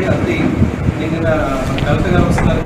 ఉంది అది నిజంగా కలెక్టర్ గారు వస్తున్నారు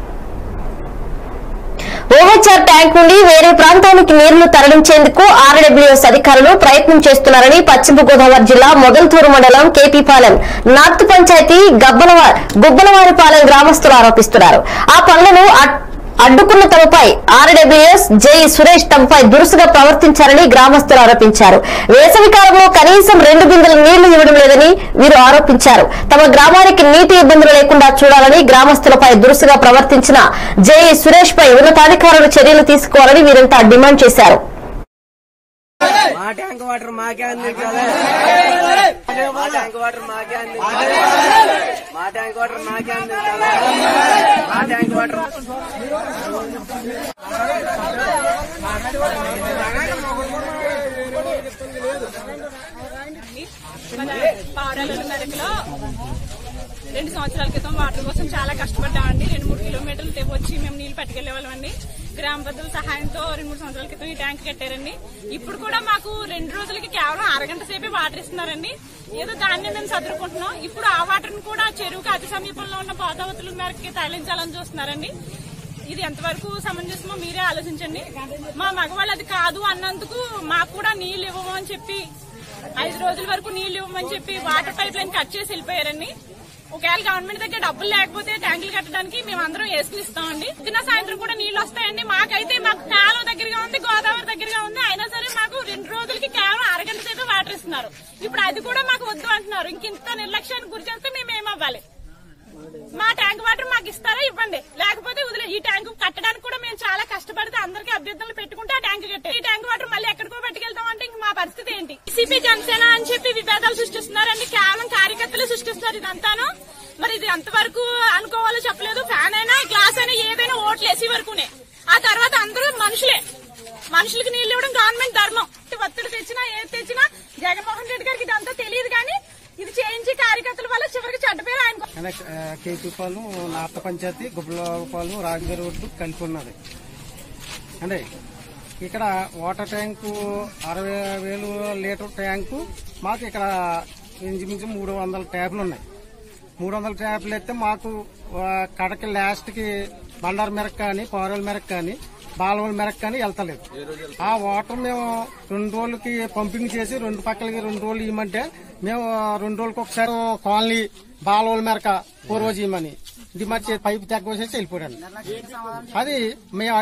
ఓహెచ్ఆర్ ట్యాంక్ నుండి వేరే ప్రాంతానికి నీళ్లు తరలించేందుకు ఆర్డబ్ల్యూఎస్ అధికారులు ప్రయత్నం చేస్తున్నారని పశ్చిమ గోదావరి జిల్లా మొగల్తూరు మండలం కేపీపాలెం నార్త్ పంచాయతీ గబ్బలవా గుబ్బలవారిపాలెం గ్రామస్తులు ఆరోపిస్తున్నారు ఆ పనులను అడ్- అడ్డుకున్న తమపై ఆర్డబ్ల్యూఎస్ జై సురేష్ తమపై దురుసుగా ప్రవర్తించారని గ్రామస్తులు ఆరోపించారు వేసవి కాలంలో కనీసం రెండు బిందెల నీళ్లు ఇవ్వడం లేదని వీరు ఆరోపించారు తమ గ్రామానికి నీటి ఇబ్బందులు లేకుండా చూడాలని గ్రామస్తులపై దురుసుగా ప్రవర్తించిన జై సురేష్ పై ఉన్నతాధికారులు చర్యలు తీసుకోవాలని వీరంతా డిమాండ్ చేశారు మా ట్యాంక్ వాటర్ మాకే అందించాలి మా ట్యాంక్ వాటర్ మాకే అందించాలి మా ట్యాంక్ వాటర్ మాకే అందించాలి మా ట్యాంక్ వాటర్ పావురాల మెరకలో రెండు సంవత్సరాల క్రితం వాటర్ కోసం చాలా కష్టపడ్డామండి రెండు మూడు కిలోమీటర్లు తె- వచ్చి మేము నీళ్లు పట్టుకెళ్లే వాళ్ళమండి గ్రామ పెద్దల సహాయంతో రెండు మూడు సంవత్సరాల క్రితం ఈ ట్యాంక్ కట్టారండి ఇప్పుడు కూడా మాకు రెండు రోజులకి కేవలం అరగంట సేపే వాటర్ ఇస్తున్నారండి ఏదో దాన్ని మేము చదువుకుంటున్నాం ఇప్పుడు ఆ వాటర్ కూడా చెరువుకి అతి సమీపంలో ఉన్న గోదావతుల మేరకి తరలించాలని చూస్తున్నారండి ఇది ఎంతవరకు సమంజసమో మీరే ఆలోచించండి మా మగవాళ్ళు అది కాదు అన్నందుకు మాకు కూడా నీళ్లు ఇవ్వము అని చెప్పి ఐదు రోజుల వరకు నీళ్లు ఇవ్వమని చెప్పి వాటర్ పైప్ లైన్ కట్ చేసి వెళ్ళిపోయారండి ఒకవేళ గవర్నమెంట్ దగ్గర డబ్బులు లేకపోతే ట్యాంకులు కట్టడానికి మేము అందరం వేసుకుని ఇస్తామండి పొద్దున సాయంత్రం కూడా నీళ్లు వస్తాయండి మాకైతే మాకు కాలువ దగ్గరగా ఉంది గోదావరి దగ్గరగా ఉంది అయినా సరే మాకు రెండు రోజులకి కేవలం అరగంట సేపు వాటర్ ఇస్తున్నారు ఇప్పుడు అది కూడా మాకు వద్దు అంటున్నారు ఇంక ఇంత నిర్లక్ష్యానికి గురి చేస్తే మేము ఏమవ్వాలి మా ట్యాంక్ వాటర్ మాకు ఇస్తారా ఇవ్వండి లేకపోతే వదిలే ఈ ట్యాంక్ కట్టడానికి కూడా మేము చాలా కష్టపడితే అందరికీ అభ్యర్థనలు పెట్టుకుంటే ఆ ట్యాంక్ కట్టే ఈ ట్యాంక్ వాటర్ మళ్ళీ ఎక్కడికో పట్టుకెళ్తాం అంటే ఇంక మా పరిస్థితి ఏంటి సిపి జనసేన అని చెప్పి విభేదాలు సృష్టిస్తున్నారండి కేవలం కార్యకర్తలు సృష్టిస్తున్నారు ఇదంతాను మరి ఇది ఎంతవరకు అనుకోవాలో చెప్పలేదు ఫ్యాన్ అయినా గ్లాస్ అయినా ఏదైనా ఓట్లు వేసే వరకునే ఆ తర్వాత అందరూ మనుషులే మనుషులకు నీళ్ళు ఇవ్వడం గవర్నమెంట్ ధర్మం ఒత్తిడి తెచ్చినా ఏది తెచ్చినా జగన్మోహన్ రెడ్డి గారికి ఇదంతా తెలియదు కానీ ఇది చేయించి కార్యకర్తల వల్ల చివరికి చెడ్డ పేరు ఆయన కేపీపాలెం నార్త పంచాయతీ గుబ్బలపాలెం రాజగిరి రోడ్డు కలిపి ఉన్నది అంటే ఇక్కడ వాటర్ ట్యాంకు అరవై వేలు లీటర్ ట్యాంకు మాకు ఇక్కడ ఇంచుమించు మూడు వందల ట్యాపులు ఉన్నాయి మూడు వందల ట్యాపులు అయితే మాకు ఆ, కడకి లాస్ట్కి బండారు మెరక్ కానీ పౌరల మెరక్ కానీ బాలవల మెరక్ కానీ వెళ్తలేదు ఆ వాటర్ మేము రెండు రోజులకి పంపింగ్ చేసి రెండు పక్కలకి రెండు రోజులు ఇవ్వమంటే మేము రెండు రోజులకి ఒకసారి కాలనీ బాలవల మెరక పూర్వజీయమని ఇది మరి పైపు తగ్గేసేసి వెళ్ళిపోయాను అది మేము